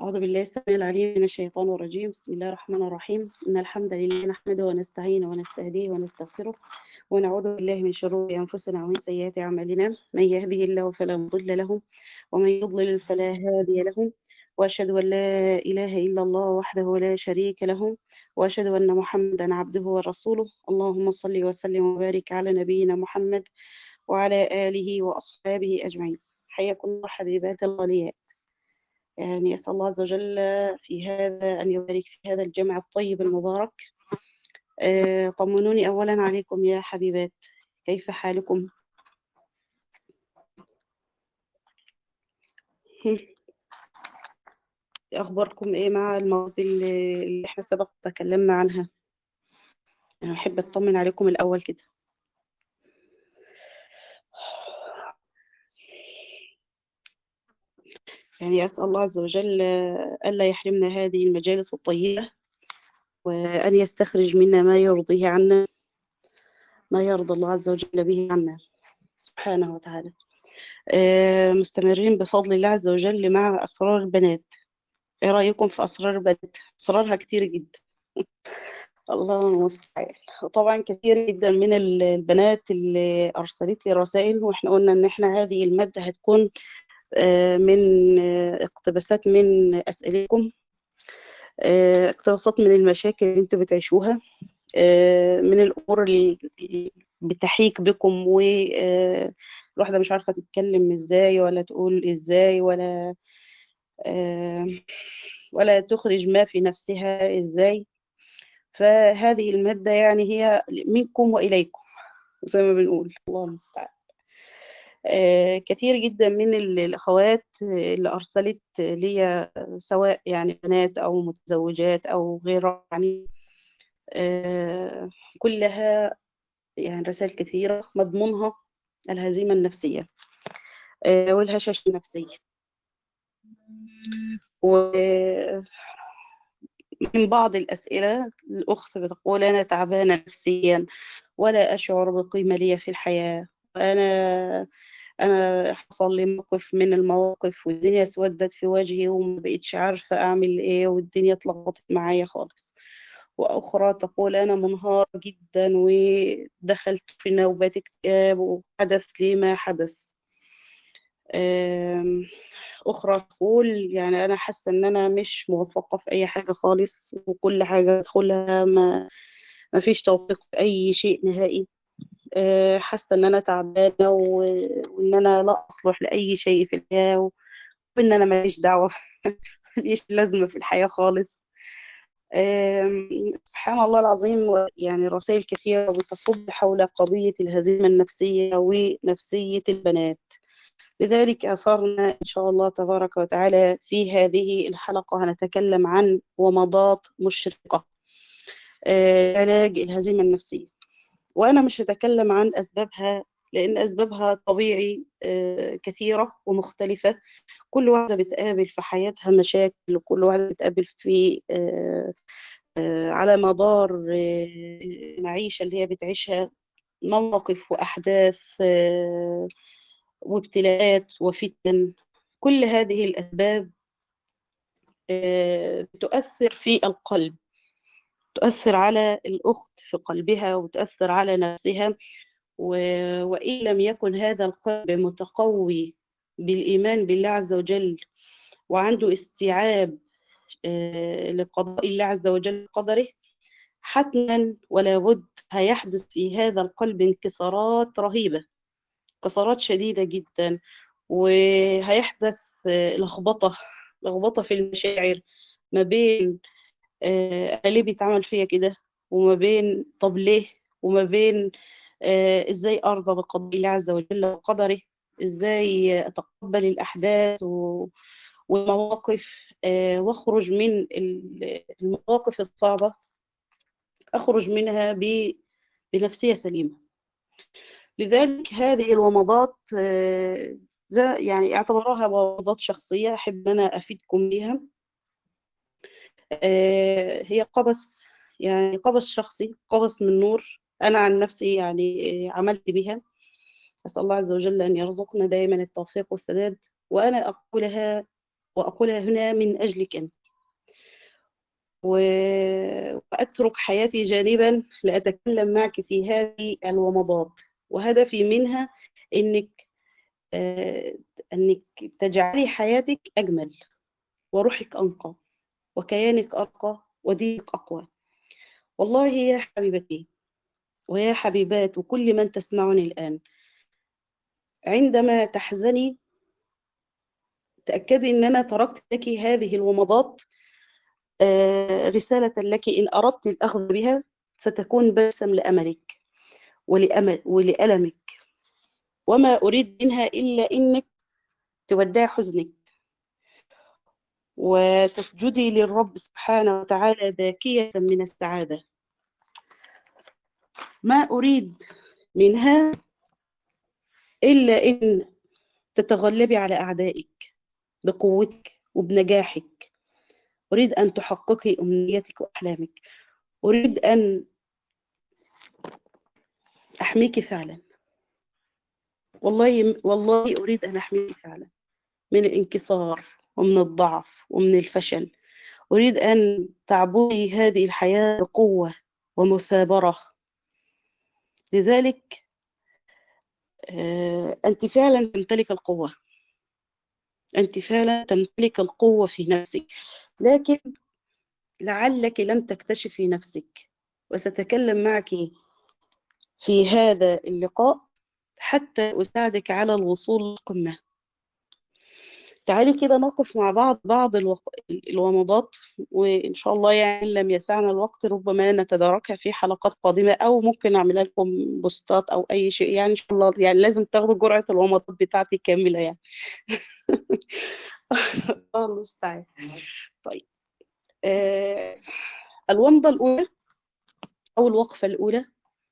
أعوذ بالله السميع العليم من الشيطان الرجيم بسم الله الرحمن الرحيم إن الحمد لله نحمده ونستعينه ونستهديه ونستغفره ونعوذ بالله من شرور أنفسنا ومن سيئات أعمالنا من يهده الله فلا مضل له ومن يضلل فلا هادي له وأشهد أن لا إله إلا الله وحده لا شريك له وأشهد أن محمدا عبده ورسوله اللهم صل وسلم وبارك على نبينا محمد وعلى آله وأصحابه أجمعين حياكم الله حبيبات الغاليات يعني أسأل الله عز وجل في هذا أن يبارك في هذا الجمع الطيب المبارك آه، طمنوني أولا عليكم يا حبيبات كيف حالكم هم، أخباركم إيه مع المواد اللي اللي إحنا سبق تكلمنا عنها أنا أحب أطمن عليكم الأول كده يعني أسأل الله عز وجل آه، ألا يحرمنا هذه المجالس الطيبة وأن يستخرج منا ما يرضيه عنا ما يرضى الله عز وجل به عنا سبحانه وتعالى آه، مستمرين بفضل الله عز وجل مع أسرار البنات إيه رأيكم في أسرار البنات أسرارها كتير جدا الله المستعان وطبعا كثير جدا من ال- البنات اللي أرسلت لي رسائل وإحنا قلنا إن إحنا هذه المادة هتكون آه، من آه، اقتباسات من أسئلتكم آه، اقتباسات من المشاكل اللي انتوا بتعيشوها آه، من الأمور اللي بتحيك بكم والواحدة مش عارفة تتكلم ازاي ولا تقول ازاي ولا آه، ولا تخرج ما في نفسها ازاي فهذه المادة يعني هي منكم وإليكم زي ما بنقول الله المستعان آه، كثير جدا من ال- الأخوات اللي أرسلت لي سواء يعني بنات أو متزوجات أو غيرها يعني آه، كلها يعني رسائل كثيرة مضمونها الهزيمة النفسية آه، والهشاشة النفسية ومن بعض الأسئلة الأخت بتقول أنا تعبانة نفسيا ولا أشعر بقيمة لي في الحياة وأنا أنا حصل لي موقف من المواقف والدنيا اسودت في وجهي وما بقيتش عارفة أعمل إيه والدنيا اتلخبطت معايا خالص وأخرى تقول أنا منهارة جدا ودخلت في نوبات اكتئاب وحدث لي ما حدث آم، أخرى تقول يعني أنا حاسة إن أنا مش موفقة في أي حاجة خالص وكل حاجة أدخلها ما ما فيش توفيق في أي شيء نهائي آه، حاسة إن أنا تعبانة و- وإن أنا لا أصلح لأي شيء في الحياة وإن أنا ماليش دعوة ماليش لازمة في الحياة خالص آم، سبحان الله العظيم و- يعني رسائل كثيرة بتصب حول قضية الهزيمة النفسية ونفسية البنات لذلك أثرنا إن شاء الله تبارك وتعالى في هذه الحلقة هنتكلم عن ومضات مشرقة آه، علاج الهزيمة النفسية وأنا مش هتكلم عن أسبابها لأن أسبابها طبيعي آه، كثيرة ومختلفة كل واحدة بتقابل في حياتها مشاكل وكل واحدة بتقابل في آه، آه، على مدار آه، المعيشة اللي هي بتعيشها مواقف وأحداث آه، وابتلاءات وفتن كل هذه الأسباب آه، تؤثر في القلب تؤثر على الأخت في قلبها وتؤثر على نفسها و- وإن لم يكن هذا القلب متقوي بالإيمان بالله عز وجل وعنده استيعاب آه، لقضاء الله عز وجل قدره حتما ولا بد هيحدث في هذا القلب انكسارات رهيبة انكسارات شديدة جدا وهيحدث آه، لخبطة لخبطة في المشاعر ما بين آه، أنا ليه بيتعمل فيا كده وما بين طب ليه وما بين آه، ازاي ارضى بقضاء الله عز وجل وقدره ازاي اتقبل الاحداث و- والمواقف آه، واخرج من ال- المواقف الصعبة اخرج منها ب- بنفسية سليمة لذلك هذه الومضات آه، ده يعني اعتبروها ومضات شخصية احب ان انا افيدكم بها آه، هي قبس يعني قبس شخصي قبس من نور أنا عن نفسي يعني آه، عملت بها أسأل الله عز وجل أن يرزقنا دائما التوفيق والسداد وأنا أقولها وأقولها هنا من أجلك أنت وأترك حياتي جانبا لأتكلم معك في هذه الومضات وهدفي منها إنك أنك تجعلي حياتك أجمل وروحك أنقى وكيانك أرقى ودينك أقوى والله يا حبيبتي ويا حبيبات وكل من تسمعني الآن عندما تحزني تأكدي أن أنا تركت لك هذه الومضات رسالة لك إن أردت الأخذ بها ستكون بسم لأملك ولأمل ولألمك وما أريد منها إلا إنك تودع حزنك وتسجدي للرب سبحانه وتعالى باكية من السعادة ما أريد منها إلا إن تتغلبي على أعدائك بقوتك وبنجاحك أريد أن تحققي أمنياتك وأحلامك أريد أن أحميك فعلا والله والله أريد أن أحميك فعلا من الانكسار ومن الضعف ومن الفشل أريد أن تعبري هذه الحياة بقوة ومثابرة لذلك أنت فعلا تمتلك القوة أنت فعلا تمتلك القوة في نفسك لكن لعلك لم تكتشفي نفسك وستكلم معك في هذا اللقاء حتى أساعدك على الوصول للقمة تعالي كده نقف مع بعض بعض الوق... الومضات وإن شاء الله يعني لم يسعنا الوقت ربما نتداركها في حلقات قادمة أو ممكن أعمل لكم بوستات أو أي شيء يعني إن شاء الله يعني لازم تاخدوا جرعة الومضات بتاعتي كاملة يعني الله المستعان طيب آه الومضة الأولى أو الوقفة الأولى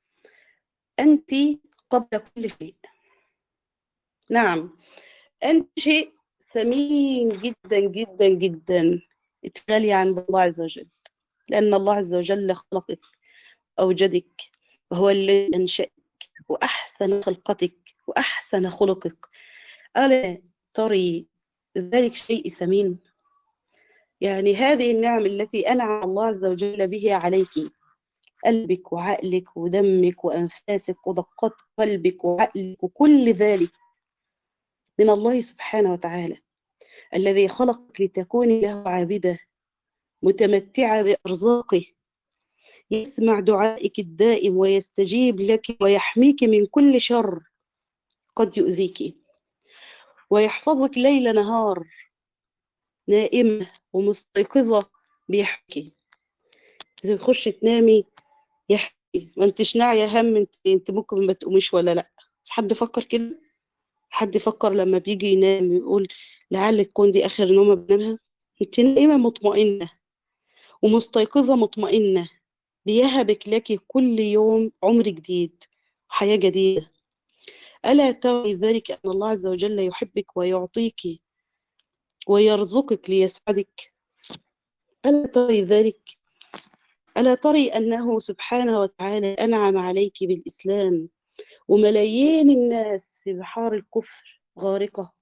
أنت قبل كل شيء نعم أنت شيء ثمين جدا جدا جدا اتغالي عند الله عز وجل لأن الله عز وجل خلقك أوجدك وهو الذي أنشأك وأحسن خلقتك وأحسن خلقك ألا تري ذلك شيء ثمين يعني هذه النعم التي أنعم الله عز وجل به عليك قلبك وعقلك ودمك وأنفاسك ودقات قلبك وعقلك وكل ذلك من الله سبحانه وتعالى الذي خلقك لتكوني له عابدة متمتعة بأرزاقه يسمع دعائك الدائم ويستجيب لك ويحميك من كل شر قد يؤذيك ويحفظك ليل نهار نائمة ومستيقظة بيحكي إذا تخش تنامي يحكي ما انتش ناعية هم انت, انت ممكن ما تقوميش ولا لا حد فكر كده حد فكر لما بيجي ينام يقول لعل تكون دي آخر نومة بنامها انت نائمة مطمئنة ومستيقظة مطمئنة بيهبك لك كل يوم عمر جديد حياة جديدة ألا تري ذلك أن الله عز وجل يحبك ويعطيك ويرزقك ليسعدك ألا تري ذلك ألا تري أنه سبحانه وتعالى أنعم عليك بالإسلام وملايين الناس في بحار الكفر غارقة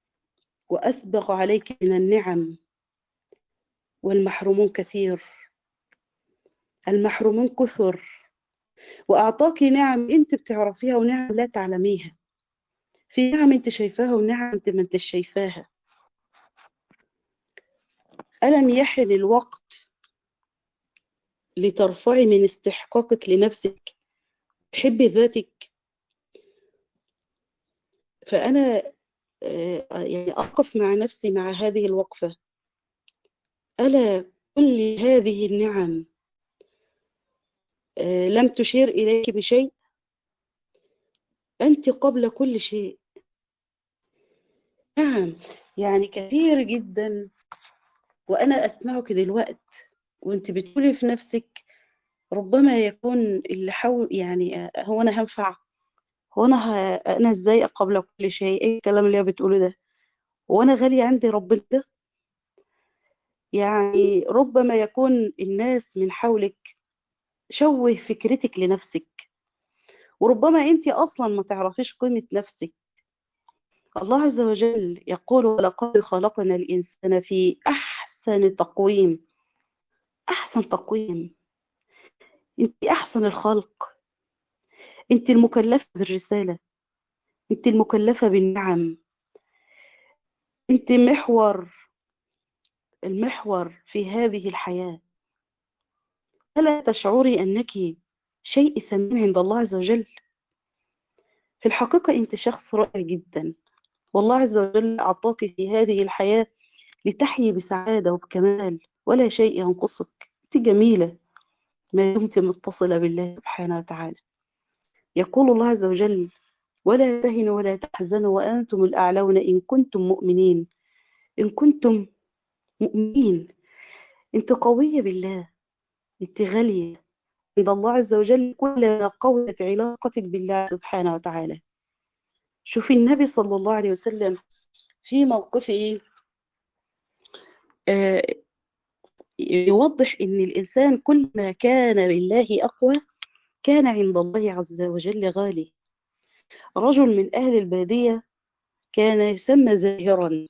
وأسبغ عليك من النعم والمحرومون كثير المحرومون كثر وأعطاك نعم أنت بتعرفيها ونعم لا تعلميها في نعم أنت شايفاها ونعم أنت ما أنت شايفاها ألم يحن الوقت لترفعي من استحقاقك لنفسك تحبي ذاتك فأنا يعني أقف مع نفسي مع هذه الوقفة ألا كل هذه النعم لم تشير إليك بشيء أنت قبل كل شيء نعم يعني كثير جدا وأنا أسمعك دلوقت وأنت بتقولي في نفسك ربما يكون اللي حول يعني هو أنا هنفع هو أنا ه... أنا إزاي قبل كل شيء إيه الكلام اللي هي بتقوله ده هو أنا غالي عندي ربنا ده يعني ربما يكون الناس من حولك شوه فكرتك لنفسك وربما انت اصلا ما تعرفيش قيمة نفسك الله عز وجل يقول ولقد خلقنا الإنسان في أحسن تقويم أحسن تقويم أنت أحسن الخلق أنت المكلفة بالرسالة أنت المكلفة بالنعم أنت محور المحور في هذه الحياة ألا تشعري أنك شيء ثمين عند الله عز وجل في الحقيقة أنت شخص رائع جدا والله عز وجل أعطاك في هذه الحياة لتحيي بسعادة وبكمال ولا شيء ينقصك أنت جميلة ما دمت متصلة بالله سبحانه وتعالى يقول الله عز وجل ولا تهنوا ولا تحزنوا وأنتم الأعلون إن كنتم مؤمنين إن كنتم مؤمنين أنت قوية بالله أنت غالية عند الله عز وجل كلما قوت علاقتك بالله سبحانه وتعالى شوفي النبي صلى الله عليه وسلم في موقفه آه يوضح ان الانسان كل ما كان بالله اقوى كان عند الله عز وجل غالي رجل من اهل الباديه كان يسمى زاهرا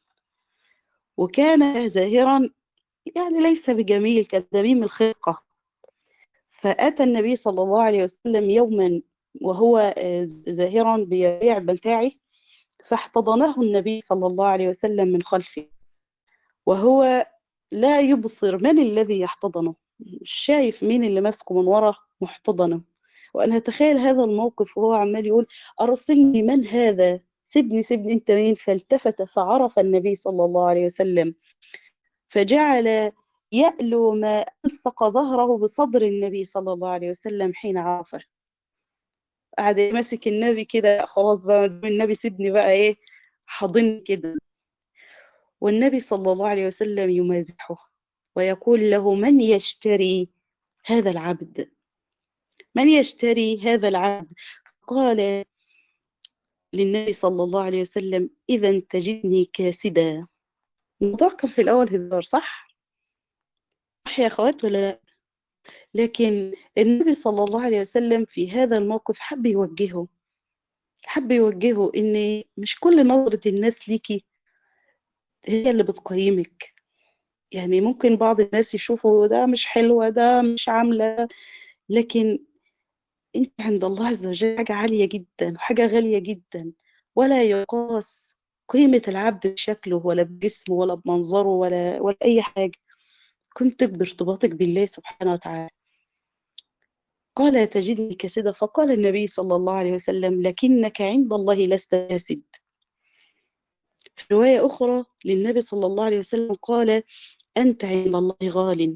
وكان زاهرا يعني ليس بجميل كان دميم الخلقه فاتى النبي صلى الله عليه وسلم يوما وهو زاهرا بيبيع بنتاعه فاحتضنه النبي صلى الله عليه وسلم من خلفه وهو لا يبصر من الذي يحتضنه مش شايف مين اللي ماسكه من ورا محتضنه وانا اتخيل هذا الموقف وهو عمال يقول ارسلني من هذا سيبني سيبني انت مين فالتفت فعرف النبي صلى الله عليه وسلم فجعل يألو ما ألصق ظهره بصدر النبي صلى الله عليه وسلم حين عرفه قعد ماسك النبي كده خلاص بقى النبي سيبني بقى ايه حاضن كده والنبي صلى الله عليه وسلم يمازحه ويقول له من يشتري هذا العبد من يشتري هذا العبد قال للنبي صلى الله عليه وسلم إذا تجدني كاسدا الموضوع كان في الأول هزار صح؟ صح يا أخوات ولا لا؟ لكن النبي صلى الله عليه وسلم في هذا الموقف حب يوجهه حب يوجهه ان مش كل نظرة الناس ليكي هي اللي بتقيمك يعني ممكن بعض الناس يشوفوا ده مش حلوة ده مش عاملة لكن انت عند الله عز وجل حاجة عالية جدا وحاجة غالية جدا ولا يقاس قيمة العبد بشكله ولا بجسمه ولا بمنظره ولا ولا أي حاجة قيمتك بارتباطك بالله سبحانه وتعالى قال تجدني كسدا فقال النبي صلى الله عليه وسلم لكنك عند الله لست كاسد في رواية أخرى للنبي صلى الله عليه وسلم قال أنت عند الله غال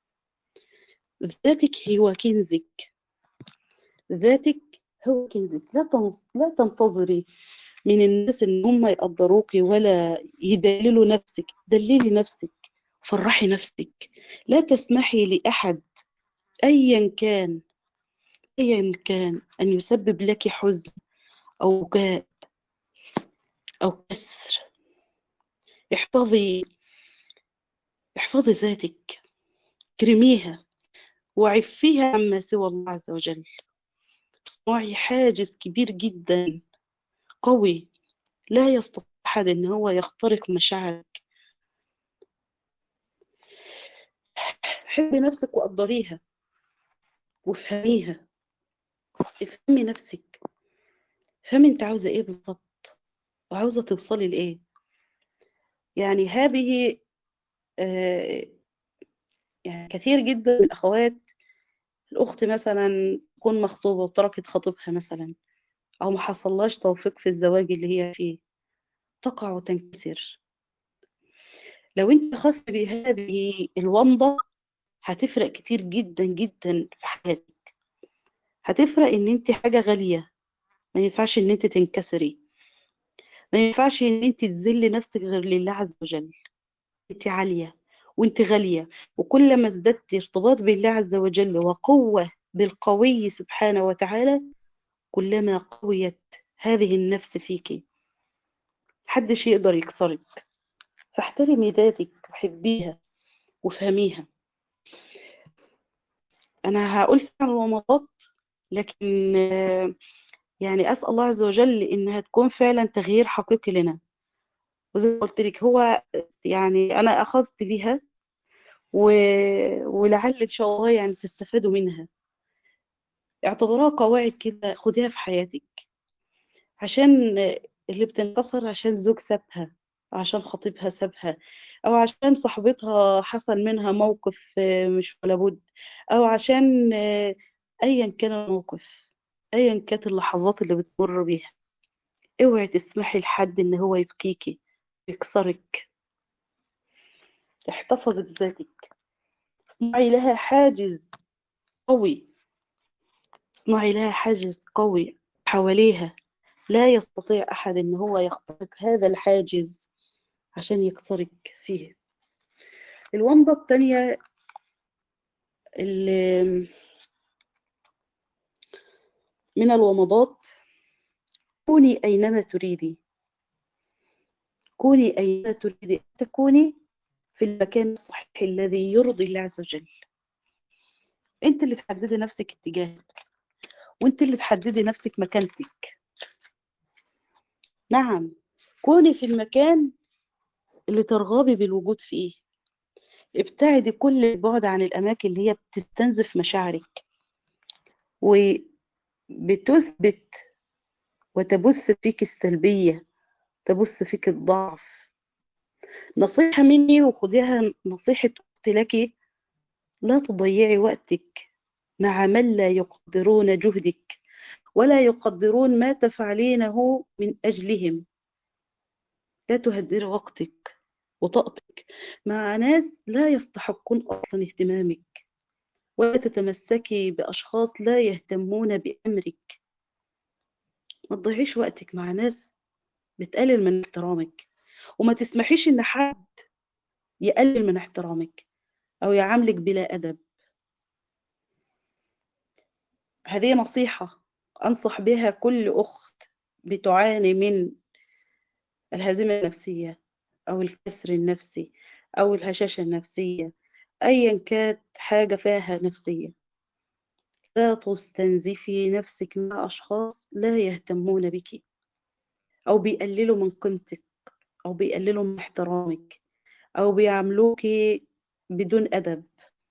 ذاتك هو كنزك ذاتك هو كنزك لا لا تنتظري من الناس ان هم يقدروك ولا يدللوا نفسك دللي نفسك فرحي نفسك لا تسمحي لأحد أيا كان أيا كان أن يسبب لك حزن أو بكاء أو كسر احفظي احفظي ذاتك كرميها وعفيها عما سوى الله عز وجل اصنعي حاجز كبير جدا قوي لا يستطيع أحد أن هو يخترق مشاعرك حبي نفسك وقدريها وافهميها افهمي نفسك افهمي انت عاوزة ايه بالظبط وعاوزة توصلي لايه يعني هذه آه يعني كثير جدا من الأخوات الأخت مثلا تكون مخطوبة وتركت خطيبها مثلا أو ما حصلهاش توفيق في الزواج اللي هي فيه تقع وتنكسر لو انت خدت بهذه الومضة هتفرق كتير جدا جدا في حياتك هتفرق ان انت حاجة غالية ما ينفعش ان انت تنكسري ما ينفعش ان انت تذلي نفسك غير لله عز وجل انت عالية وانت غالية وكل ما ازددت ارتباط بالله عز وجل وقوة بالقوي سبحانه وتعالى كلما قويت هذه النفس فيك محدش يقدر يكسرك فاحترمي ذاتك وحبيها وفهميها انا هقول عن الومضات لكن يعني أسأل الله عز وجل إنها تكون فعلا تغيير حقيقي لنا وزي ما قلت لك هو يعني أنا أخذت بها و... ولعل إن شاء الله يعني تستفادوا منها اعتبروها قواعد كده خديها في حياتك عشان اللي بتنكسر عشان زوج سابها عشان خطيبها سابها او عشان صاحبتها حصل منها موقف آه، مش ولا بد او عشان آه، ايا كان الموقف ايا كانت اللحظات اللي بتمر بيها اوعي تسمحي لحد ان هو يبكيكي يكسرك احتفظي بذاتك اصنعي لها حاجز قوي اصنعي لها حاجز قوي حواليها لا يستطيع أحد إن هو يخترق هذا الحاجز عشان يكسرك فيه الومضة التانية اللي من الومضات كوني أينما تريدي كوني أينما تريدي أن تكوني في المكان الصحيح الذي يرضي الله عز وجل انت اللي تحددي نفسك اتجاهك وانت اللي تحددي نفسك مكانتك نعم كوني في المكان اللي ترغبي بالوجود فيه ابتعدي كل البعد عن الأماكن اللي هي بتستنزف مشاعرك وبتثبت وتبث فيك السلبية تبث فيك الضعف نصيحة مني وخديها نصيحة أختي لك لا تضيعي وقتك مع من لا يقدرون جهدك ولا يقدرون ما تفعلينه من أجلهم لا تهدري وقتك وطاقتك مع ناس لا يستحقون أصلا اهتمامك ولا تتمسكي بأشخاص لا يهتمون بأمرك ما تضيعيش وقتك مع ناس بتقلل من احترامك وما تسمحيش ان حد يقلل من احترامك او يعاملك بلا ادب هذه نصيحة أنصح بها كل أخت بتعاني من الهزيمة النفسية أو الكسر النفسي أو الهشاشة النفسية أيا كانت حاجة فيها نفسية لا تستنزفي نفسك مع أشخاص لا يهتمون بك أو بيقللوا من قيمتك أو بيقللوا من احترامك أو بيعاملوك بدون أدب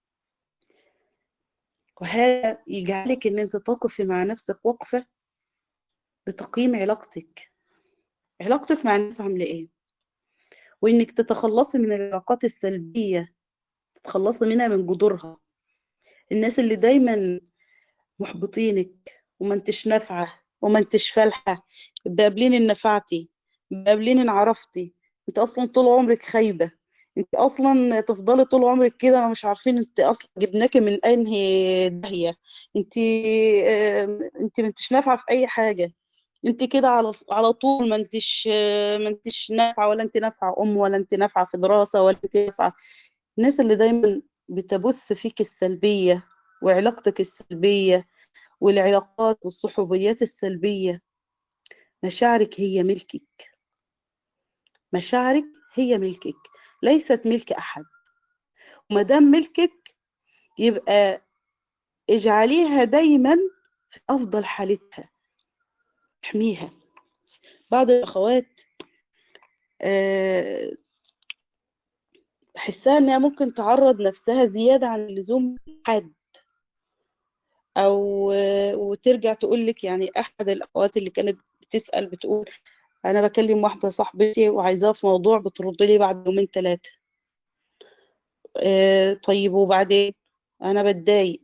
وهذا يجعلك ان انت تقفي مع نفسك وقفة بتقييم علاقتك علاقتك مع الناس عاملة ايه وانك تتخلصي من العلاقات السلبية تتخلصي منها من جذورها الناس اللي دايما محبطينك وما انتش نافعة وما انتش فالحة بقابلين ان نفعتي بقابلين ان عرفتي انت اصلا طول عمرك خايبة انت اصلا تفضلي طول عمرك كده انا مش عارفين انت اصلا جبناكي من انهي داهيه انت انت ما انتش نافعه في اي حاجه انت كده على على طول ما انتش ما انتش نافعه ولا انت نافعه ام ولا انت نافعه في دراسه ولا انت نافعه الناس اللي دايما بتبث فيك السلبيه وعلاقتك السلبيه والعلاقات والصحوبيات السلبيه مشاعرك هي ملكك مشاعرك هي ملكك ليست ملك أحد وما دام ملكك يبقى اجعليها دايما في أفضل حالتها احميها بعض الأخوات بحسها انها ممكن تعرض نفسها زيادة عن اللزوم حد او وترجع تقول لك يعني احد الاخوات اللي كانت بتسأل بتقول انا بكلم واحده صاحبتي وعايزاها في موضوع بترد لي بعد يومين ثلاثه آه طيب وبعدين انا بتضايق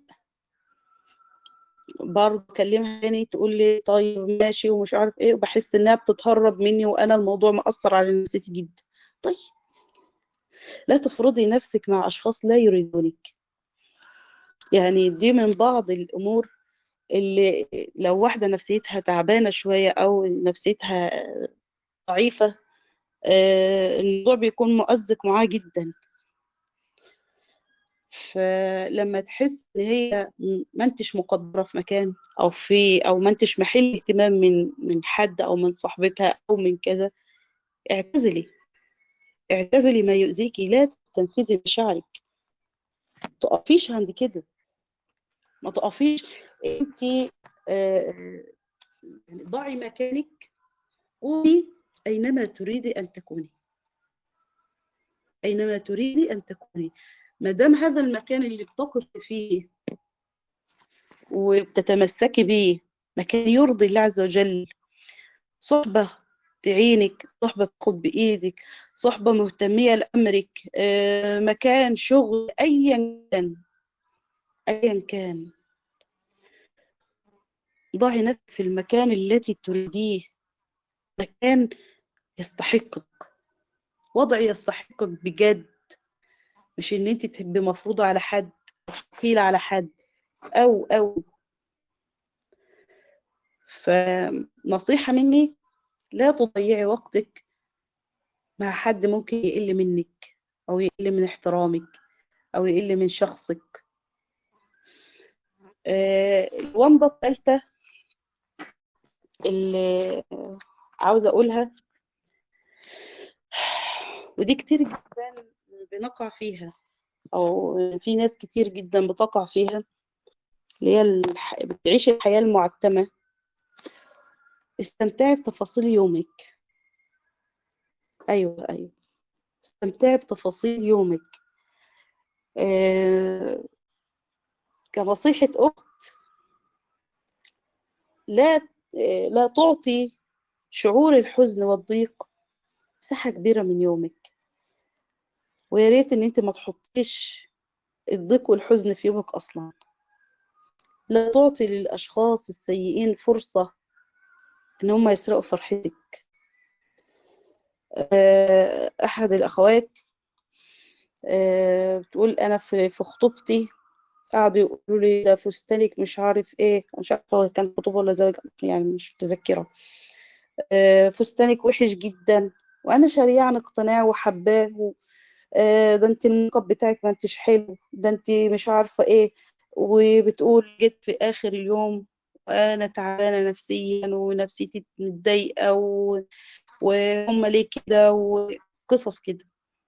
برضه اكلمها تاني تقول لي طيب ماشي ومش عارف ايه وبحس انها بتتهرب مني وانا الموضوع مأثر على نفسيتي جدا طيب لا تفرضي نفسك مع اشخاص لا يريدونك يعني دي من بعض الامور اللي لو واحدة نفسيتها تعبانة شوية أو نفسيتها ضعيفة الموضوع بيكون مؤزق معاه جدا فلما تحس ان هي ما انتش مقدرة في مكان او في او ما انتش محل اهتمام من من حد او من صاحبتها او من كذا اعتزلي اعتزلي ما يؤذيكي لا تنفذي مشاعرك تقفيش عند كده ما تقفيش انت يعني ضعي مكانك قولي أينما تريدي أن تكوني أينما تريدي أن تكوني ما دام هذا المكان اللي بتقفي فيه وبتتمسكي بيه مكان يرضي الله عز وجل صحبة تعينك صحبة تاخد بإيدك صحبة مهتمية لأمرك آه، مكان شغل أيا كان أيا كان ضعي نفسك في المكان الذي تريديه مكان يستحقك وضع يستحقك بجد مش ان انت تبقي مفروضة على حد ثقيلة على حد او او فنصيحة مني لا تضيعي وقتك مع حد ممكن يقل منك او يقل من احترامك او يقل من شخصك آه، الومضة الثالثة اللي عاوزة أقولها ودي كتير جدا بنقع فيها أو في ناس كتير جدا بتقع فيها اللي هي الح... بتعيش الحياة المعتمة استمتعي بتفاصيل يومك أيوة أيوة استمتعي بتفاصيل يومك آه... كنصيحة أخت لا لا تعطي شعور الحزن والضيق مساحة كبيرة من يومك ويا ريت ان انت ما تحطيش الضيق والحزن في يومك اصلا لا تعطي للاشخاص السيئين فرصة ان هم يسرقوا فرحتك آه، احد الاخوات آه، بتقول انا في في خطوبتي قعدوا يقولوا لي ده فستانك مش عارف ايه مش عارفه كان خطوبه ولا زواج يعني مش متذكره آه، فستانك وحش جدا وانا شاريه عن اقتناع وحباه و- آه، ده انت الميك اب بتاعك ما انتش حلو ده انت مش عارفه ايه وبتقول جيت في اخر اليوم انا تعبانه نفسيا ونفسيتي متضايقه و... وهم ليه كده وقصص كده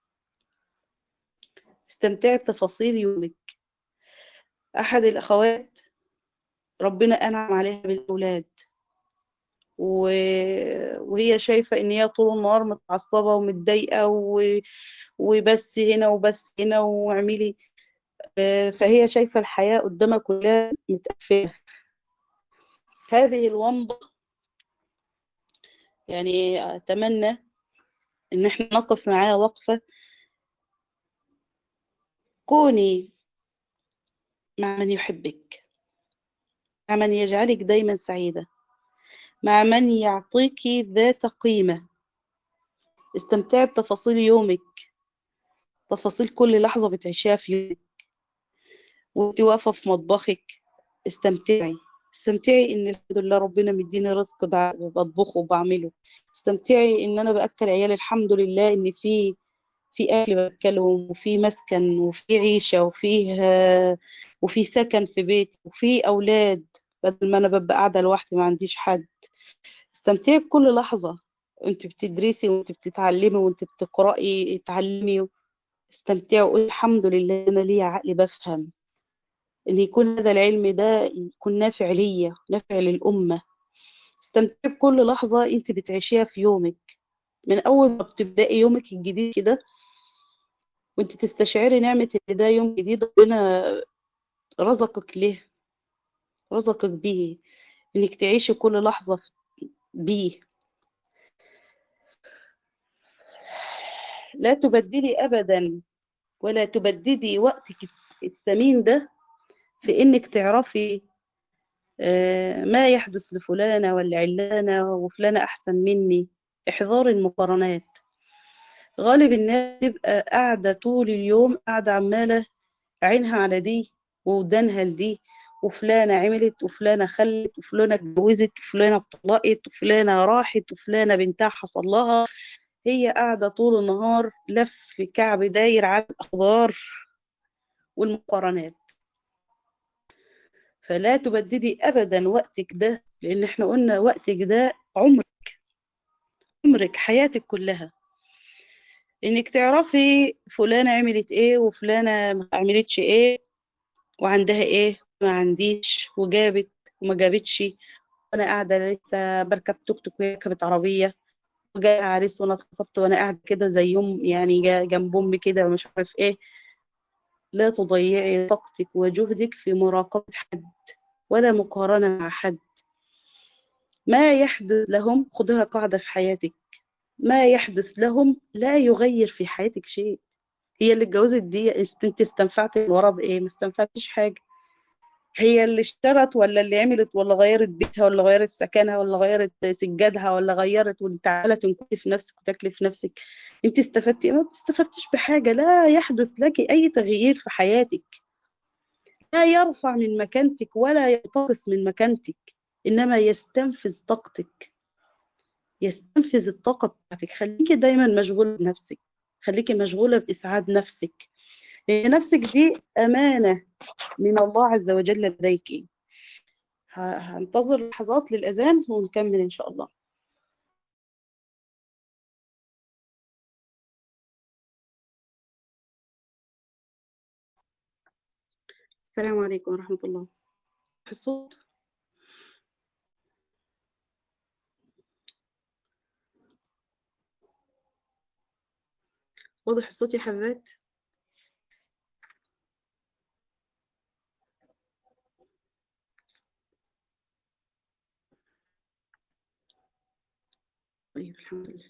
استمتعي بتفاصيل يومك احد الاخوات ربنا انعم عليها بالاولاد و... وهي شايفه ان هي طول النهار متعصبه ومتضايقه و... وبس هنا وبس هنا واعملي آه، فهي شايفه الحياه قدامها كلها متقفله هذه الومضه يعني اتمنى ان احنا نقف معاها وقفه كوني مع من يحبك مع من يجعلك دايما سعيده مع من يعطيك ذات قيمه استمتعي بتفاصيل يومك تفاصيل كل لحظه بتعيشيها في يومك وانت واقفه في مطبخك استمتعي استمتعي ان الحمد لله ربنا مديني رزق بع- بطبخه وبعمله استمتعي ان انا باكل عيالي الحمد لله ان في في اكل باكلهم وفي مسكن وفي عيشه وفيه آه، وفي سكن في بيت وفي اولاد بدل ما انا ببقى قاعده لوحدي ما عنديش حد استمتعي بكل لحظه انت بتدرسي وانت بتتعلمي وانت بتقراي اتعلمي استمتعي وقولي الحمد لله انا ليا عقل بفهم ان يكون هذا العلم ده يكون نافع ليا نافع للأمة استمتعي بكل لحظة انت بتعيشيها في يومك من اول ما بتبدأي يومك الجديد كده وانت تستشعري نعمة ان ده يوم جديد ربنا رزقك ليه رزقك بيه انك تعيشي كل لحظة بيه لا تبدلي ابدا ولا تبددي وقتك الثمين ده في انك تعرفي آه، ما يحدث لفلانة ولا علانة وفلانة أحسن مني إحضار المقارنات غالب الناس تبقى قاعدة طول اليوم قاعدة عمالة عينها على دي ودانها لدي وفلانة عملت وفلانة خلت وفلانة اتجوزت وفلانة اتطلقت وفلانة راحت وفلانة بنتها حصل لها هي قاعدة طول النهار لف كعب داير على الأخبار والمقارنات فلا تبددي أبدا وقتك ده لأن احنا قلنا وقتك ده عمرك عمرك حياتك كلها انك تعرفي فلانة عملت ايه وفلانة ما عملتش ايه وعندها ايه ما عنديش وجابت وما جابتش وانا قاعده لسه بركب توك توك وهي ركبت عربيه وجاء عريس وانا اتخطبت وانا قاعده كده زي يوم يعني جا- جنب امي كده ومش عارف ايه لا تضيعي طاقتك وجهدك في مراقبه حد ولا مقارنه مع حد ما يحدث لهم خدها قاعده في حياتك ما يحدث لهم لا يغير في حياتك شيء هي اللي اتجوزت دي است- انت استنفعت من ورا بايه ما استنفعتش حاجه هي اللي اشترت ولا اللي عملت ولا غيرت بيتها ولا غيرت سكنها ولا غيرت سجادها ولا غيرت وانت عماله تنكتي في نفسك وتاكلي في نفسك انت استفدتي إيه؟ ما استفدتش بحاجه لا يحدث لك اي تغيير في حياتك لا يرفع من مكانتك ولا ينتقص من مكانتك انما يستنفذ طاقتك يستنفذ الطاقه بتاعتك خليكي دايما مشغوله بنفسك خليكي مشغوله باسعاد نفسك لان نفسك دي امانه من الله عز وجل لديك ه- هنتظر لحظات للأذان ونكمل إن شاء الله السلام عليكم ورحمة الله في الصوت واضح الصوت يا حبات طيب الحمد لله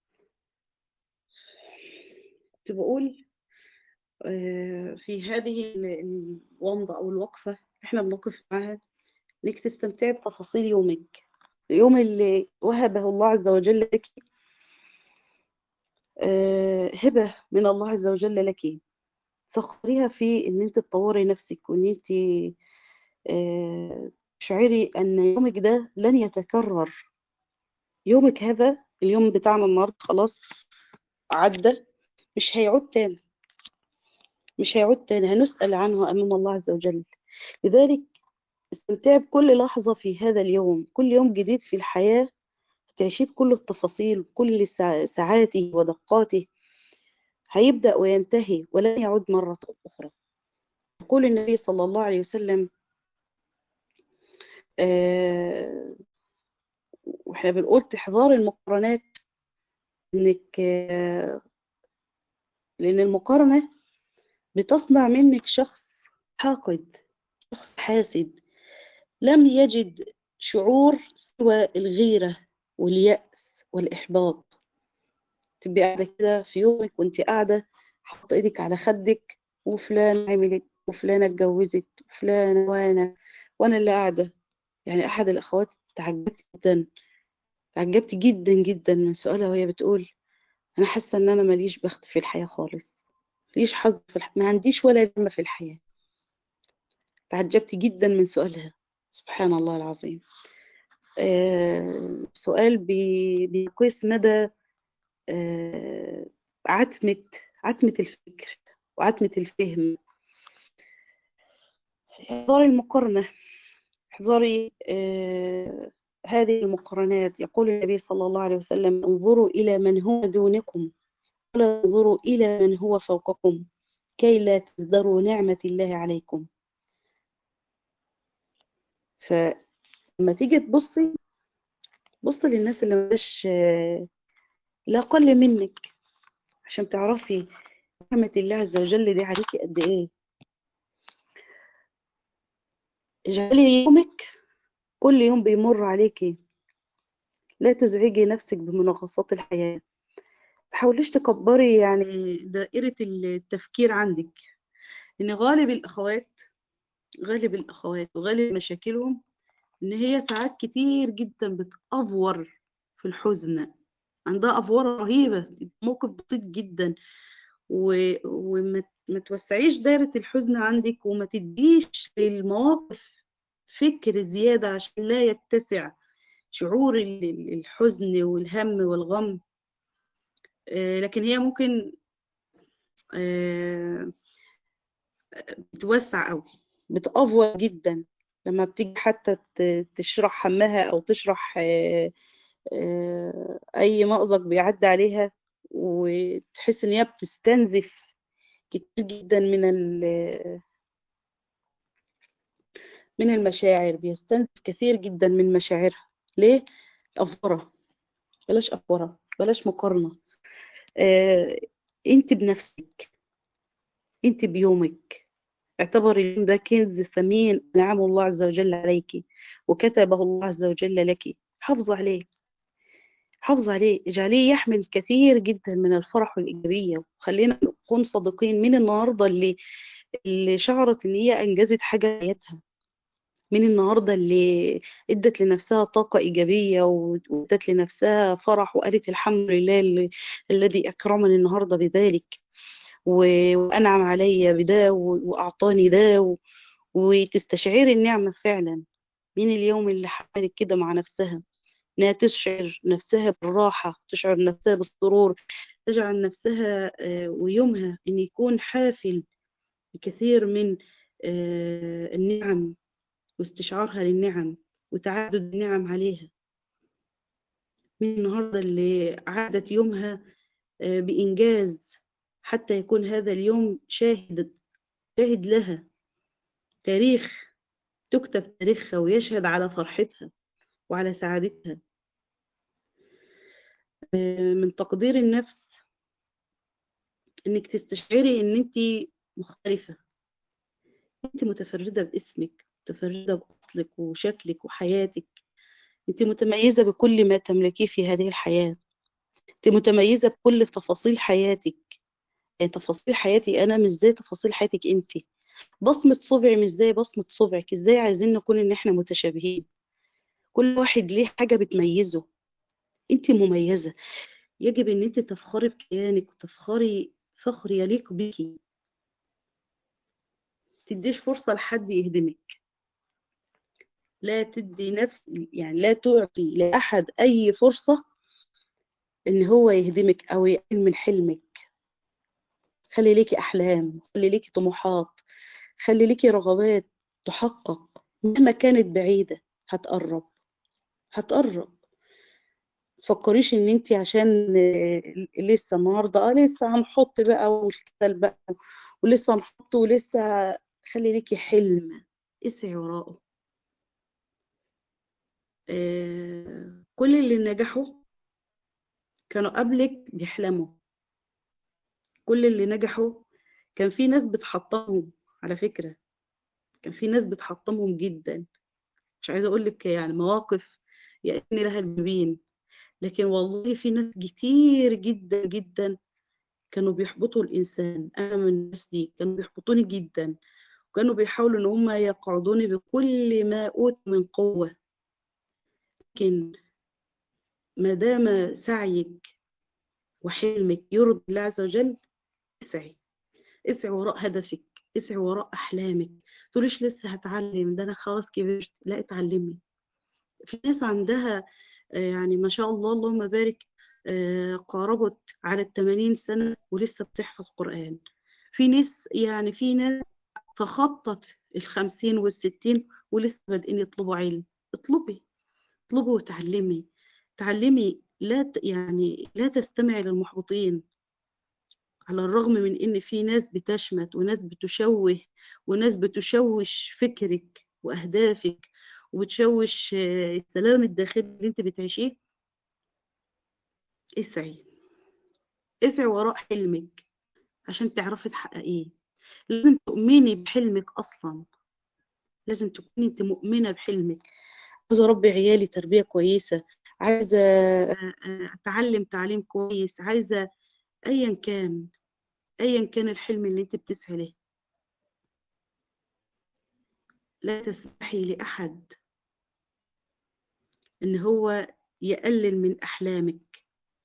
كنت بقول آه، في هذه ال- الومضة أو الوقفة اللي احنا بنقف معاها انك تستمتعي بتفاصيل يومك اليوم اللي وهبه الله عز وجل لك آه، هبة من الله عز وجل لك سخريها في ان انت تطوري نفسك وان انت آه، تشعري ان يومك ده لن يتكرر يومك هذا اليوم بتاعنا النهارده خلاص عدى مش هيعود تاني مش هيعود تاني هنسأل عنه أمام الله عز وجل لذلك استمتعي بكل لحظة في هذا اليوم كل يوم جديد في الحياة تعيشيه بكل التفاصيل بكل سا- ساعاته ودقاته هيبدأ وينتهي ولن يعود مرة أخرى يقول النبي صلى الله عليه وسلم آه، واحنا بنقول تحذار المقارنات انك آه، لان المقارنة بتصنع منك شخص حاقد شخص حاسد لم يجد شعور سوى الغيرة واليأس والإحباط تبقي قاعدة كده في يومك وانت قاعدة حاطة ايدك على خدك وفلان عملت وفلانة اتجوزت وفلانة وانا وانا اللي قاعدة يعني احد الاخوات تعجبت جدا تعجبت جدا جدا من سؤالها وهي بتقول انا حاسة ان انا ماليش بخت في الحياة خالص ماليش حظ في الحياة ما عنديش ولا نعمة في الحياة تعجبت جدا من سؤالها سبحان الله العظيم آه، سؤال بي- بيقيس مدى آه، عتمة عتمة الفكر وعتمة الفهم احذري المقارنة احذري آه، هذه المقارنات يقول النبي صلى الله عليه وسلم انظروا إلى من هو دونكم ولا انظروا إلى من هو فوقكم كي لا تزدروا نعمة الله عليكم فلما تيجي تبصي بصي للناس اللي مش لا أقل منك عشان تعرفي نعمة الله عز وجل دي عليكي قد إيه اجعلي يومك كل يوم بيمر عليكي لا تزعجي نفسك بمنغصات الحياة تحاوليش تكبري يعني دائرة التفكير عندك إن غالب الأخوات غالب الأخوات وغالب مشاكلهم إن هي ساعات كتير جدا بتأفور في الحزن عندها أفورة رهيبة موقف بسيط جدا و... وما ما توسعيش دايرة الحزن عندك وما تديش للمواقف فكر زيادة عشان لا يتسع شعور ال- ال- الحزن والهم والغم آه، لكن هي ممكن آه، بتوسع قوي بتأفور جدا لما بتيجي حتى ت- تشرح همها أو تشرح آه، آه، أي مأزق بيعدي عليها وتحس إن هي بتستنزف كتير جدا من ال من المشاعر بيستنزف كثير جدا من مشاعرها ليه أفورة بلاش أفورة بلاش مقارنة آه، انت بنفسك انت بيومك اعتبر اليوم ده كنز ثمين نعم الله عز وجل عليك وكتبه الله عز وجل لك حافظ عليه حافظ عليه اجعليه يحمل كثير جدا من الفرح والإيجابية وخلينا نكون صادقين من النهاردة اللي اللي شعرت ان هي انجزت حاجة في حياتها من النهاردة اللي ادت لنفسها طاقة إيجابية وادت لنفسها فرح وقالت الحمد لله اللي- الذي أكرمني النهاردة بذلك و- وأنعم علي بده و- وأعطاني ده و- وتستشعري النعمة فعلا من اليوم اللي حملت كده مع نفسها إنها تشعر نفسها بالراحة تشعر نفسها بالسرور تجعل نفسها آه، ويومها إن يكون حافل بكثير من آه، النعم واستشعارها للنعم وتعدد النعم عليها من النهاردة اللي عادت يومها آه، بإنجاز حتى يكون هذا اليوم شاهد شاهد لها تاريخ تكتب تاريخها ويشهد على فرحتها وعلى سعادتها آه، من تقدير النفس انك تستشعري ان انت مختلفة انت متفردة باسمك متفردة بأصلك وشكلك وحياتك انت متميزة بكل ما تملكيه في هذه الحياة انت متميزة بكل تفاصيل حياتك يعني تفاصيل حياتي انا مش زي تفاصيل حياتك انت بصمة صبعي مش زي بصمة صبعك ازاي عايزين نكون ان احنا متشابهين كل واحد ليه حاجة بتميزه انت مميزة يجب ان انت تفخري بكيانك وتفخري فخر يليق بيكي تديش فرصة لحد يهدمك لا تدي نفس يعني لا تعطي لأحد أي فرصة إن هو يهدمك أو يقل من حلمك خلي ليكي أحلام خلي ليكي طموحات خلي ليكي رغبات تحقق مهما كانت بعيدة هتقرب هتقرب تفكريش ان انت عشان آه، لسه النهارده اه لسه هنحط بقى والكسل بقى ولسه هنحط ولسه خلي ليكي حلم اسعي وراءه آه، كل اللي نجحوا كانوا قبلك بيحلموا كل اللي نجحوا كان في ناس بتحطمهم على فكرة كان في ناس بتحطمهم جدا مش عايزة اقول لك يعني مواقف يأني لها الجبين لكن والله في ناس كتير جدا جدا كانوا بيحبطوا الإنسان أنا من الناس دي كانوا بيحبطوني جدا وكانوا بيحاولوا إن هم يقعدوني بكل ما أوت من قوة لكن ما دام سعيك وحلمك يرضي الله عز وجل اسعي اسعي وراء هدفك اسعي وراء أحلامك تقوليش لسه هتعلم ده أنا خلاص كبرت لا اتعلمي في ناس عندها آه، يعني ما شاء الله اللهم بارك آه، قاربت على الثمانين سنة ولسه بتحفظ قرآن في ناس يعني في ناس تخطت الخمسين والستين ولسه بادئين يطلبوا علم اطلبي اطلبي وتعلمي تعلمي لا ت- يعني لا تستمعي للمحبطين على الرغم من ان في ناس بتشمت وناس بتشوه وناس بتشوش فكرك واهدافك وبتشوش آه، السلام الداخلي اللي انت بتعيشيه اسعي اسعي وراء حلمك عشان تعرفي تحققيه لازم تؤمني بحلمك اصلا لازم تكوني انت مؤمنة بحلمك عايزة اربي عيالي تربية كويسة عايزة آه، آه، اتعلم تعليم كويس عايزة ايا كان ايا كان الحلم اللي انت بتسعي له لا تسمحي لأحد إن هو يقلل من أحلامك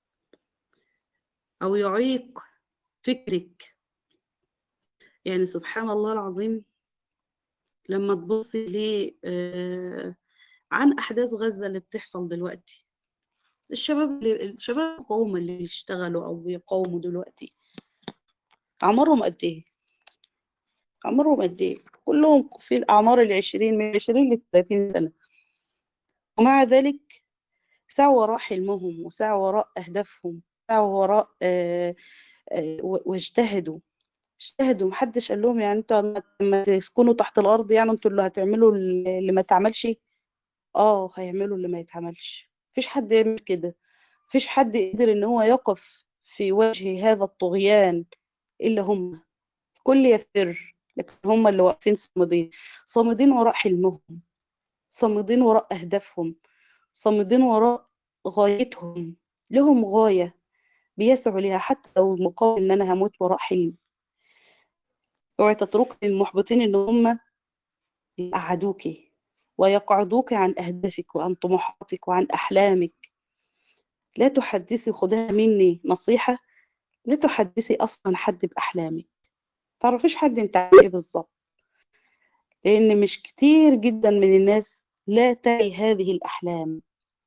أو يعيق فكرك يعني سبحان الله العظيم لما تبصي ل آه، عن أحداث غزة اللي بتحصل دلوقتي الشباب اللي الشباب القوم اللي بيشتغلوا أو بيقاوموا دلوقتي أعمارهم قد إيه؟ أعمارهم قد إيه؟ كلهم في الأعمار العشرين من عشرين لثلاثين سنة ومع ذلك سعوا وراء حلمهم وسعوا وراء أهدافهم سعوا وراء آه، آه، و- واجتهدوا اجتهدوا محدش قال لهم يعني انتوا لما تسكنوا تحت الارض يعني انتوا اللي هتعملوا اللي ما تعملش اه هيعملوا اللي ما يتعملش مفيش حد يعمل كده مفيش حد قدر ان هو يقف في وجه هذا الطغيان الا هم كل يفر لكن هم اللي واقفين صامدين صامدين وراء حلمهم صامدين وراء اهدافهم صامدين وراء غايتهم لهم غاية بيسعوا ليها حتى لو مقابل ان انا هموت وراء حلم اوعي تتركي المحبطين ان هم يقعدوك ويقعدوك عن اهدافك وعن طموحاتك وعن احلامك لا تحدثي خدها مني نصيحة لا تحدثي اصلا حد باحلامك تعرفيش حد انت ايه بالظبط لان مش كتير جدا من الناس لا تعي هذه الاحلام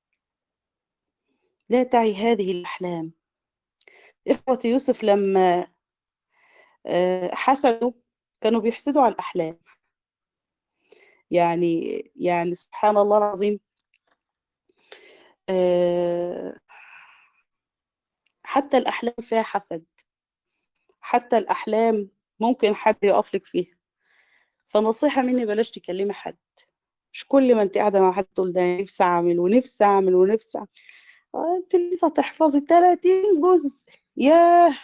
لا تعي هذه الاحلام اخوة يوسف لما حسدوا كانوا بيحسدوا على الأحلام يعني يعني سبحان الله العظيم حتى الأحلام فيها حسد حتى الأحلام ممكن حد يقف لك فيها فنصيحة مني بلاش تكلمي حد مش كل ما انت قاعدة مع حد تقول ده نفسي أعمل ونفسي أعمل ونفسي أعمل انت لسه تحفظي 30 جزء ياه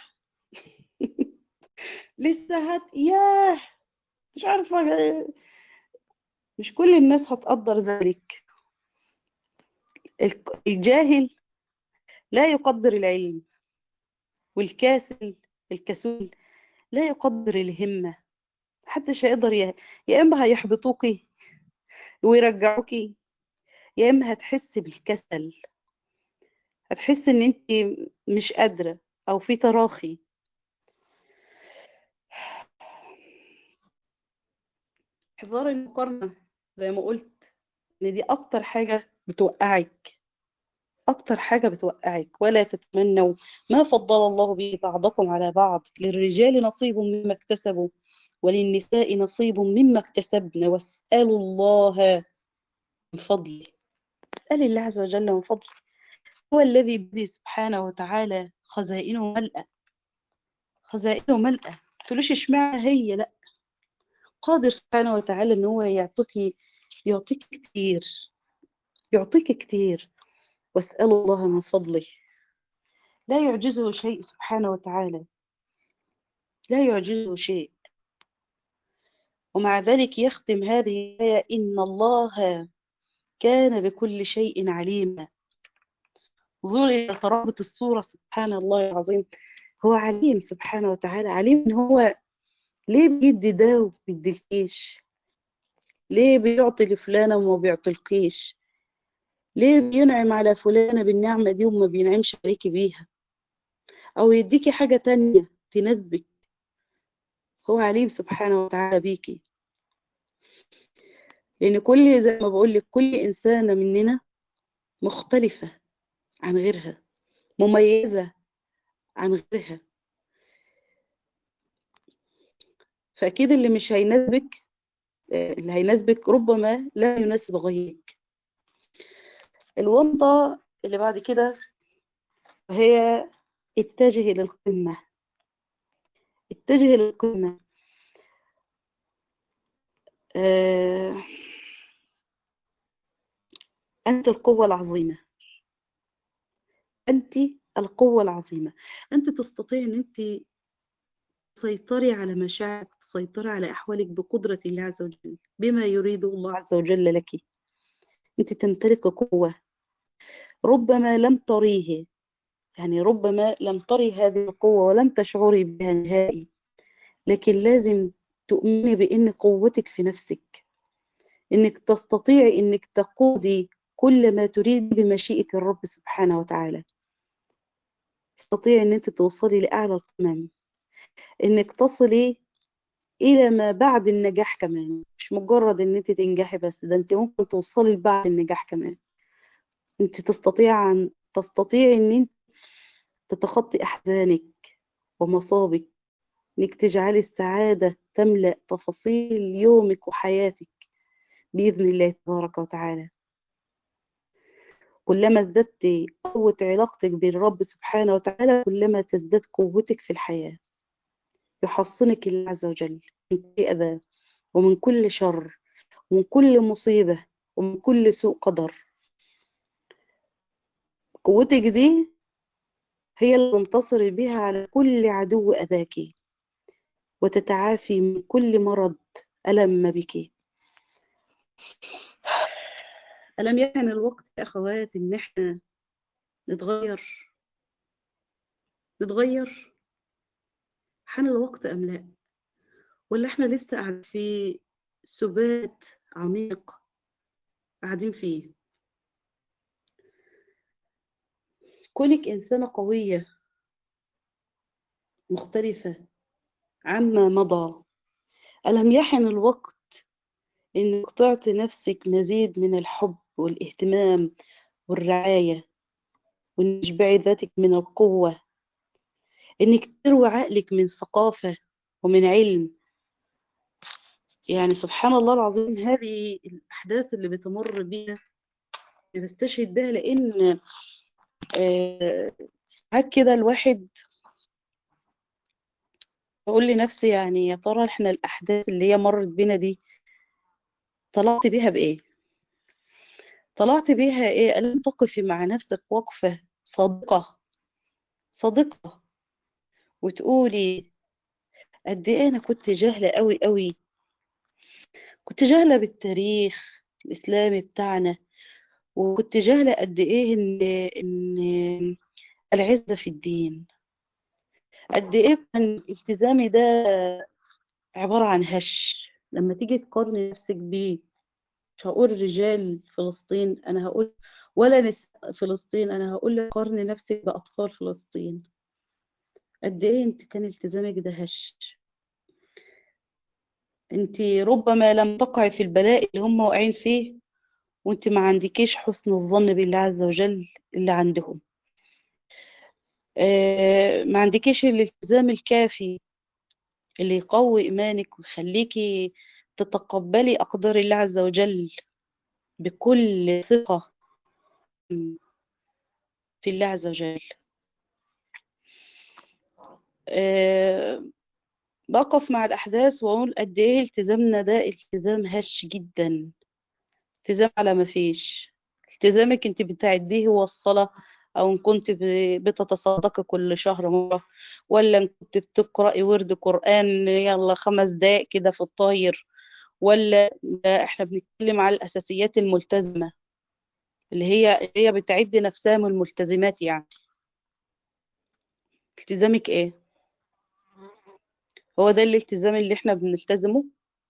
لسه هت ياه مش عارفة مش كل الناس هتقدر ذلك الجاهل لا يقدر العلم والكاسل الكسول لا يقدر الهمة محدش هيقدر يه... يا إما هيحبطوكي ويرجعوكي يا إما هتحس بالكسل هتحس إن أنت مش قادرة أو في تراخي احذار المقارنة زي ما قلت ان دي اكتر حاجة بتوقعك اكتر حاجة بتوقعك ولا تتمنوا ما فضل الله به بعضكم على بعض للرجال نصيب مما اكتسبوا وللنساء نصيب مما اكتسبن واسألوا الله من فضله اسأل الله عز وجل من فضله هو الذي بيده سبحانه وتعالى خزائنه ملأة خزائنه ملأة تقولوش اشمعنى هي لا قادر سبحانه وتعالى ان هو يعطيك يعطيك كتير يعطيك كتير واسألوا الله من فضله لا يعجزه شيء سبحانه وتعالى لا يعجزه شيء ومع ذلك يختم هذه الآية إن الله كان بكل شيء عليما انظر إلى ترابط الصورة سبحان الله العظيم هو عليم سبحانه وتعالى عليم إن هو ليه بيدي ده وما بيديلكيش ليه بيعطي لفلانة وما بيعطيلكيش ليه بينعم على فلانة بالنعمة دي وما بينعمش عليكي بيها أو يديكي حاجة تانية تناسبك هو عليم سبحانه وتعالى بيكي لأن كل زي ما بقول لك كل إنسانة مننا مختلفة عن غيرها مميزة عن غيرها فأكيد اللي مش هيناسبك اللي هيناسبك ربما لا يناسب غيرك الومضة اللي بعد كده هي اتجه للقمة اتجه للقمة آه أنت القوة العظيمة أنت القوة العظيمة أنت تستطيع أن أنت تسيطري على مشاعرك تسيطري على أحوالك بقدرة الله عز وجل بما يريد الله عز وجل لك أنت تمتلك قوة ربما لم تريه يعني ربما لم تري هذه القوة ولم تشعري بها نهائي لكن لازم تؤمني بأن قوتك في نفسك أنك تستطيعي أنك تقودي كل ما تريد بمشيئة الرب سبحانه وتعالى تستطيعي أن أنت توصلي لأعلى القمم أنك تصلي إلى ما بعد النجاح كمان مش مجرد أن أنت تنجحي بس ده أنت ممكن توصلي لبعد النجاح كمان أنت تستطيع أن تستطيعي أن أنت تتخطي أحزانك ومصابك انك تجعلي السعادة تملأ تفاصيل يومك وحياتك بإذن الله تبارك وتعالى كلما ازددت قوة علاقتك بالرب سبحانه وتعالى كلما تزداد قوتك في الحياة يحصنك الله عز وجل من كل أذى ومن كل شر ومن كل مصيبة ومن كل سوء قدر قوتك دي هي اللي تنتصري بها على كل عدو أذاك وتتعافي من كل مرض ألم بك ألم يكن الوقت يا أخوات إن إحنا نتغير نتغير حان الوقت أم لا ولا إحنا لسه قاعدين في سبات عميق قاعدين فيه كونك إنسانة قوية مختلفة عما مضى ألم يحن الوقت إنك تعطي نفسك مزيد من الحب والاهتمام والرعاية وإنك تشبعي ذاتك من القوة إنك تروي عقلك من ثقافة ومن علم يعني سبحان الله العظيم هذه الأحداث اللي بتمر بيها اللي بستشهد بها لأن آه، ساعات كده الواحد بقول لنفسي يعني يا ترى احنا الأحداث اللي هي مرت بينا دي طلعت بيها بإيه؟ طلعت بيها إيه؟ ألم تقفي مع نفسك وقفة صادقة صادقة وتقولي قد إيه أنا كنت جاهلة قوي قوي كنت جاهلة بالتاريخ الإسلامي بتاعنا وكنت جاهلة قد إيه إن إن العزة في الدين قد إيه كان التزامي ده عبارة عن هش لما تيجي تقارني نفسك بيه مش هقول رجال فلسطين أنا هقول ولا نساء فلسطين أنا هقول لك قارني نفسك بأطفال فلسطين قد إيه أنت كان التزامك ده هش أنت ربما لم تقعي في البلاء اللي هم واقعين فيه وأنت ما عندكيش حسن الظن بالله عز وجل اللي عندهم آه، ما عندكيش الالتزام الكافي اللي يقوي إيمانك ويخليكي تتقبلي أقدار الله عز وجل بكل ثقة في الله عز وجل أه بقف مع الأحداث وأقول قد إيه التزامنا ده التزام هش جدا التزام على ما فيش التزامك انت بتعديه هو الصلاة أو إن كنت ب- بتتصدقي كل شهر مرة ولا إن كنت بتقرأي ورد قرآن يلا خمس دقايق كده في الطاير ولا ده إحنا بنتكلم على الأساسيات الملتزمة اللي هي هي بتعد نفسها من الملتزمات يعني التزامك إيه؟ هو ده الالتزام اللي إحنا بنلتزمه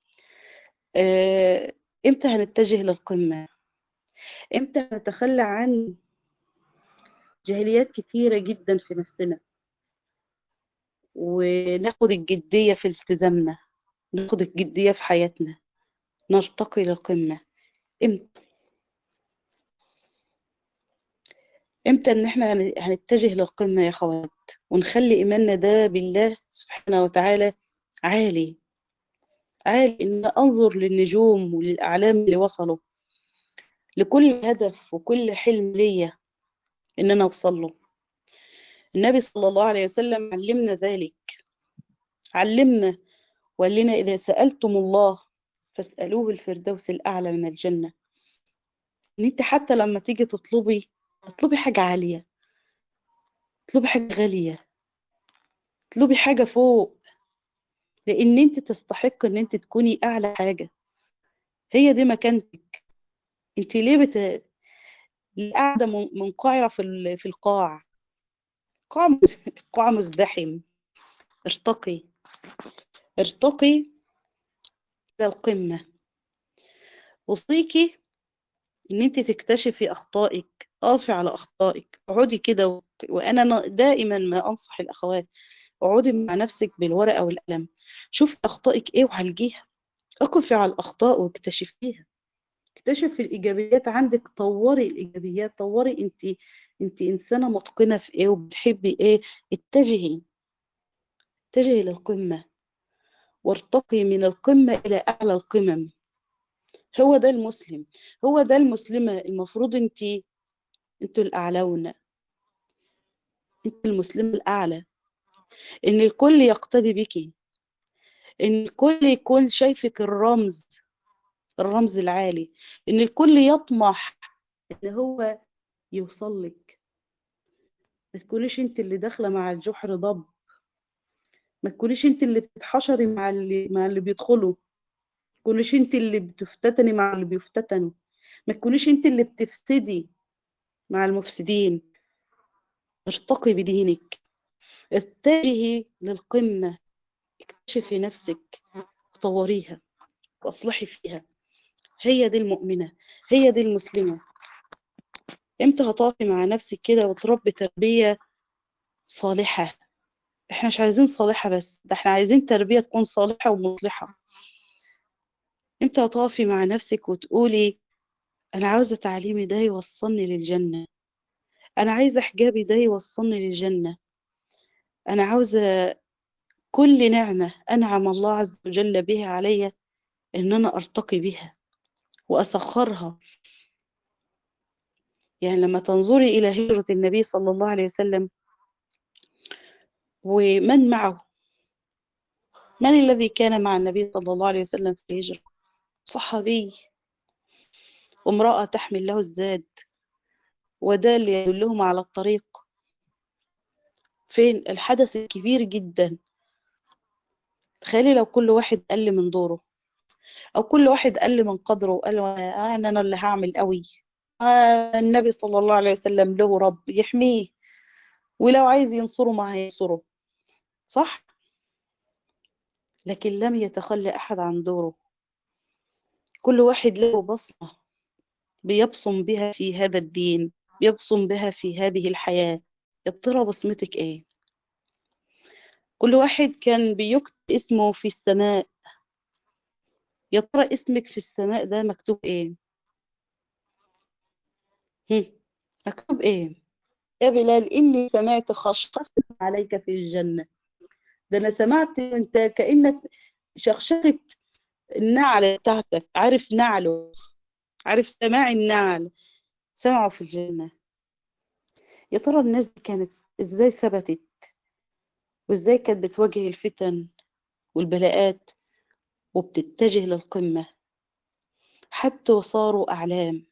آه، إمتى هنتجه للقمة؟ إمتى هنتخلى عن جاهليات كتيرة جدا في نفسنا وناخد الجدية في التزامنا ناخد الجدية في حياتنا نرتقي للقمة امتى امتى ان احنا هن- هنتجه للقمة يا خوات ونخلي ايماننا ده بالله سبحانه وتعالى عالي عالي ان انظر للنجوم وللاعلام اللي وصلوا لكل هدف وكل حلم ليا ان انا اوصل له النبي صلى الله عليه وسلم علمنا ذلك علمنا وقال لنا اذا سألتم الله فاسألوه الفردوس الأعلى من الجنة إن أنت حتى لما تيجي تطلبي تطلبي حاجة عالية تطلبي حاجة غالية تطلبي حاجة فوق لأن أنت تستحق إن أنت تكوني أعلى حاجة هي دي مكانتك أنت ليه بت... ليه قاعدة من- منقعرة في ال- في القاع قاع مز- قاع مزدحم ارتقي ارتقي إلى القمة وصيكي ان انت تكتشفي اخطائك اقفي على اخطائك اقعدي كده و... وانا ن- دائما ما انصح الاخوات اقعدي مع نفسك بالورقه والقلم شوفي اخطائك ايه وعالجيها اقفي على الاخطاء واكتشفيها اكتشفي الايجابيات عندك طوري الايجابيات طوري انت انت انسانه متقنه في ايه وبتحبي ايه اتجهي اتجهي للقمه وارتقي من القمه الى اعلى القمم هو ده المسلم هو ده المسلمه المفروض انت انتوا الاعلون انت المسلمه الاعلى ان الكل يقتدي بك ان الكل يكون شايفك الرمز الرمز العالي ان الكل يطمح ان هو يوصل لك ما تكونيش انت اللي داخله مع الجحر ضب ما تكونيش انت اللي بتتحشري مع اللي مع اللي بيدخلوا ما تكونيش انت اللي بتفتتني مع اللي بيفتتنوا ما تكونيش انت اللي بتفسدي مع المفسدين ارتقي بدينك اتجهي للقمة اكتشفي نفسك طوريها واصلحي فيها هي دي المؤمنة هي دي المسلمة امتى هتقفي مع نفسك كده وتربي تربية صالحة احنا مش عايزين صالحة بس ده احنا عايزين تربية تكون صالحة ومصلحة امتى هتقفي مع نفسك وتقولي انا عاوزة تعليمي ده يوصلني للجنة انا عايزة حجابي ده يوصلني للجنة انا عاوزة كل نعمة انعم الله عز وجل بها عليا ان انا ارتقي بها واسخرها يعني لما تنظري الى هجرة النبي صلى الله عليه وسلم ومن معه من الذي كان مع النبي صلى الله عليه وسلم في الهجرة صحابي وامرأة تحمل له الزاد ودال يدلهم على الطريق فين الحدث الكبير جدا تخيلي لو كل واحد قل من دوره او كل واحد قل من قدره وقال آه انا اللي هعمل قوي آه النبي صلى الله عليه وسلم له رب يحميه ولو عايز ينصره ما هينصره صح لكن لم يتخلى احد عن دوره كل واحد له بصمة بيبصم بها في هذا الدين بيبصم بها في هذه الحياة يا ترى بصمتك ايه كل واحد كان بيكتب اسمه في السماء يا ترى اسمك في السماء ده مكتوب ايه هم. مكتوب ايه يا بلال اني سمعت خشخشة عليك في الجنة ده انا سمعت انت كأنك شخشخة النعل بتاعتك عارف نعله عارف سماع النعل سمعه في الجنة يا ترى الناس دي كانت ازاي ثبتت وازاي كانت بتواجه الفتن والبلاءات وبتتجه للقمة حتى وصاروا أعلام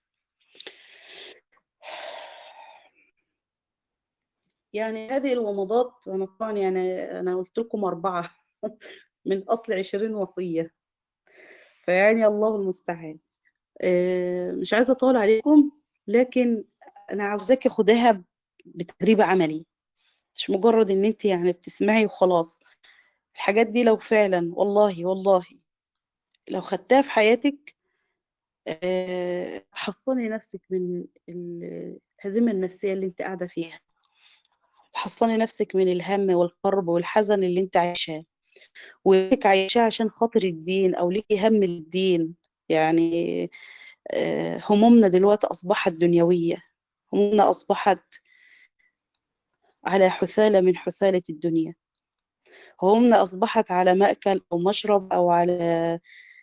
يعني هذه الومضات أنا طبعا يعني أنا قلت لكم أربعة من أصل عشرين وصية فيعني الله المستعان مش عايزة أطول عليكم لكن أنا عاوزاكي خداها بتدريب عملي مش مجرد إن أنت يعني بتسمعي وخلاص الحاجات دي لو فعلا والله والله لو خدتها في حياتك حصني نفسك من الهزيمة النفسية اللي انت قاعدة فيها حصني نفسك من الهم والقرب والحزن اللي انت عايشاه وليك عايشاه عشان خاطر الدين او ليكي هم الدين يعني همومنا دلوقتي اصبحت دنيوية همومنا اصبحت على حثالة من حثالة الدنيا همومنا اصبحت على مأكل او مشرب او على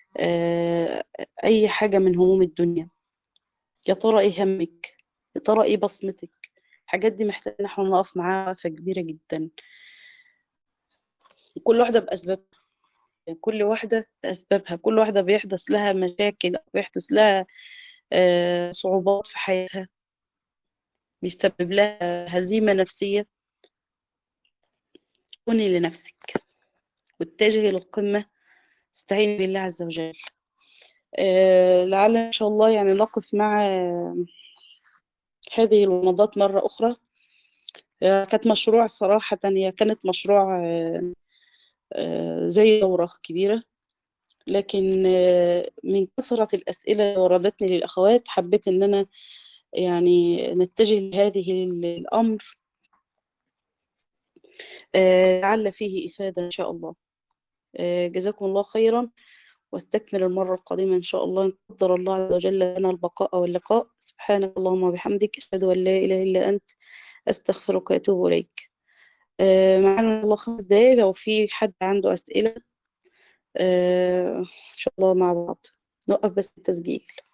اي حاجة من هموم الدنيا يا ترى ايه همك يا ترى ايه بصمتك الحاجات دي محتاجة ان احنا نقف معاها وقفة كبيرة جدا كل واحدة بأسبابها كل واحدة بأسبابها كل واحدة بيحدث لها مشاكل أو بيحدث لها صعوبات في حياتها بيسبب لها هزيمة نفسية كوني لنفسك واتجهي للقمة استعيني بالله عز وجل أه لعل إن شاء الله يعني نقف مع هذه الومضات مرة أخرى أه كانت مشروع صراحة هي كانت مشروع أه زي دورة كبيرة لكن من كثرة الأسئلة اللي وردتني للأخوات حبيت إن أنا يعني نتجه لهذه الأمر لعل فيه إفادة إن شاء الله جزاكم الله خيرا واستكمل المرة القادمة إن شاء الله إن قدر الله عز وجل لنا البقاء واللقاء سبحانك اللهم وبحمدك أشهد أن لا إله إلا أنت أستغفرك وأتوب إليك معنا الله خمس دقايق لو في حد عنده أسئلة إن شاء الله مع بعض نوقف بس التسجيل